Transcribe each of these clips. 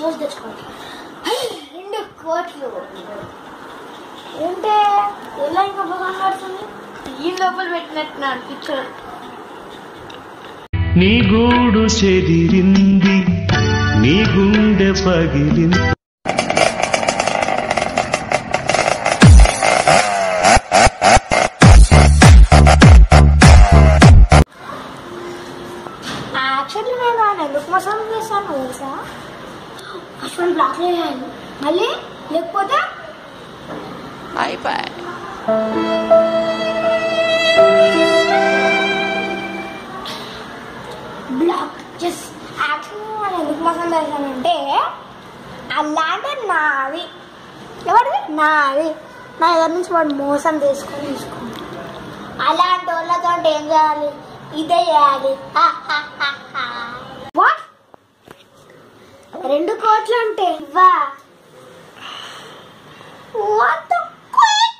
రోజు తెచ్చుకోండి రెండు కోట్లు ఏంటే ఎలా ఇంకా బాగా నడుస్తుంది ఈ లోపల పెట్టినట్టు అనిపించదు నీ గూడు చెదిరింది నీ గుండె పగిలింది యాక్చువల్లీ నేను ఆయన ఎందుకు మసాలా చేశాను తెలుసా ఫస్ట్ బ్లాక్ చేయాలి మళ్ళీ లేకపోతే అయిపోయి బ్లాక్ జస్ట్ యాక్చువల్లీ నేను ఎందుకు మసాలా చేశానంటే ఆ ల్యాండ్ నాది ఎవరిది నాది నా దగ్గర నుంచి వాడు మోసం తీసుకొని తీసుకుంటాడు అలాంటి వాళ్ళతో ఏం చేయాలి ఇదే చేయాలి వాట్ రెండు కోట్లు అంటే ఇవ్వా What the quick?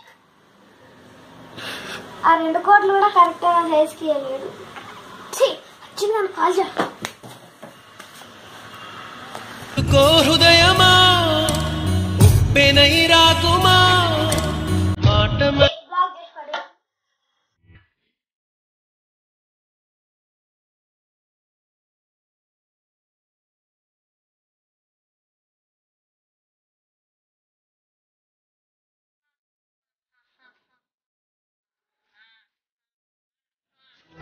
ఆ రెండు కోట్లు కూడా కరెక్ట్ గా సైజ్కి ఇవ్వలేదు ఛీ, వచ్చింది నన్ను కాల్ చేయ కో